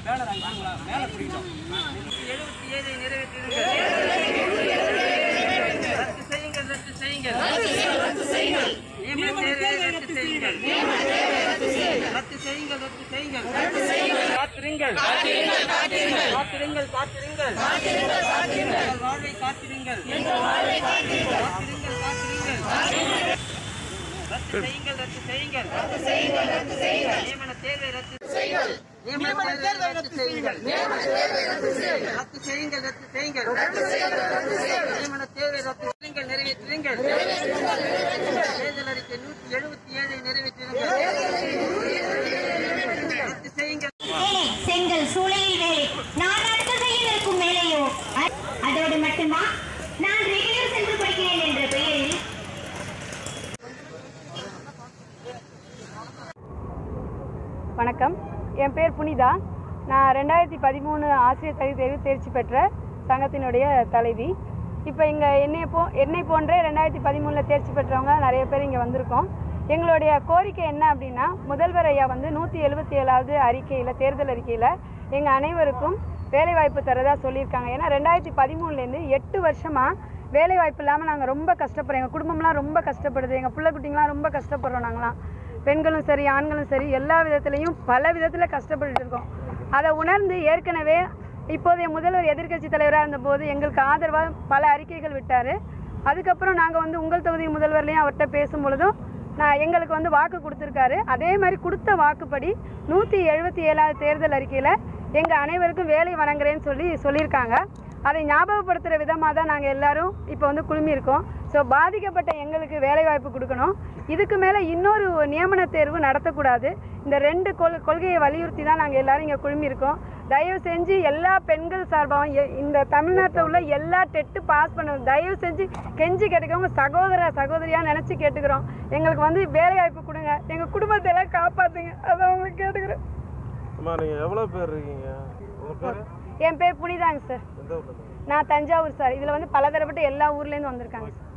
banner அங்க வாங்களா மேல பிடிக்கணும் எழுபத்தி ஏழை நிறைவேற்றுங்கள் ரத்து செய்யுங்கள் ரத்து செய்யுங்கள் நியமன தேர்வை ரத்து செய்யுங்கள் ரத்து செய்யுங்கள் ரத்து செய்யுங்கள் காத்திருங்கள் காத்திருங்கள் காத்திருங்கள் எங்கள் வாழ்வை காத்திருங்கள் காத்திருங்கள் காத்திருங்கள் ரத்து செய்யுங்கள் ரத்து செய்யுங்கள் நியமன தேர்வை ரத்து நியமன தேர்வை ரத்து செய்யுங்கள் ரத்து செய்யுங்கள் ரத்து செய்யுங்கள் நியமன தேர்வை ரத்து செய்யுங்கள் நிறைவேற்றுங்கள் தேர்தல் அறிக்கை நூற்றி எழுபத்தி ஏழை நிறைவேற்றுங்கள் ரத்து செய்யுங்கள் வேலை செங்கல் சூளையில் வேலை நான் அடுத்த செய்ய இருக்கும் வேலையோ அ- அதோடு மட்டுமா நான் ரெகுலர் சென்று படிக்கிறேன் என்ற பெயரில் வணக்கம் என் பேர் புனிதா நான் ரெண்டாயிரத்தி பதிமூணு ஆசிரியர் தகுதி தேர்வு தேர்ச்சி பெற்ற சங்கத்தினுடைய தலைவி இப்போ இங்கே என்னை போ என்னை போன்றே ரெண்டாயிரத்தி பதிமூணில் தேர்ச்சி பெற்றவங்க நிறைய பேர் இங்கே வந்திருக்கோம் எங்களுடைய கோரிக்கை என்ன அப்படின்னா முதல்வர் ஐயா வந்து நூற்றி எழுபத்தி ஏழாவது அறிக்கையில் தேர்தல் அறிக்கையில் எங்கள் அனைவருக்கும் வேலைவாய்ப்பு தரதா சொல்லியிருக்காங்க ஏன்னா ரெண்டாயிரத்தி பதிமூணுலேருந்து எட்டு வருஷமாக வேலை வாய்ப்பு இல்லாமல் நாங்கள் ரொம்ப கஷ்டப்படுறோம் எங்கள் குடும்பம்லாம் ரொம்ப கஷ்டப்படுது எங்கள் பிள்ளை குட்டிங்களாம் ரொம்ப கஷ்டப்படுறோம் நாங்களாம் பெண்களும் சரி ஆண்களும் சரி எல்லா விதத்துலையும் பல விதத்தில் கஷ்டப்பட்டுட்டு இருக்கோம் அதை உணர்ந்து ஏற்கனவே இப்போதைய முதல்வர் எதிர்க்கட்சி தலைவராக இருந்தபோது எங்களுக்கு ஆதரவாக பல அறிக்கைகள் விட்டார் அதுக்கப்புறம் நாங்கள் வந்து உங்கள் தொகுதி முதல்வர்லையும் அவர்கிட்ட பேசும் பொழுதும் நான் எங்களுக்கு வந்து வாக்கு கொடுத்துருக்காரு அதே மாதிரி கொடுத்த வாக்குப்படி நூற்றி எழுபத்தி ஏழாவது தேர்தல் அறிக்கையில் எங்கள் அனைவருக்கும் வேலை வழங்குறேன்னு சொல்லி சொல்லியிருக்காங்க அதை ஞாபகப்படுத்துகிற விதமாக தான் நாங்கள் எல்லாரும் இப்போ வந்து குழுமியிருக்கோம் ஸோ பாதிக்கப்பட்ட எங்களுக்கு வேலைவாய்ப்பு கொடுக்கணும் இதுக்கு மேலே இன்னொரு நியமன தேர்வு நடத்தக்கூடாது இந்த ரெண்டு கொள் கொள்கையை வலியுறுத்தி தான் நாங்கள் எல்லாரும் இங்கே குழுமியிருக்கோம் தயவு செஞ்சு எல்லா பெண்கள் சார்பாகவும் எ- இந்த தமிழ்நாட்டில் உள்ள எல்லா டெட்டு பாஸ் பண்ண தயவு செஞ்சு கெஞ்சி கேட்டுக்கோங்க சகோதர சகோதரியாக நினச்சி கேட்டுக்கிறோம் எங்களுக்கு வந்து வேலைவாய்ப்பு கொடுங்க எங்கள் குடும்பத்தை எல்லாம் காப்பாற்றுங்க அதான் உங்களுக்கு கேட்டுக்கிறேன் அம்மா நீங்கள் எவ்வளோ பேர் இருக்கீங்க உங்கள் பேர் என் பேர் புனிதாங்க சார் எந்த ஊரில் நான் தஞ்சாவூர் சார் இதில் வந்து பலதரப்பட்ட எல்லா ஊர்லேருந்து வந்திருக்காங்க சார்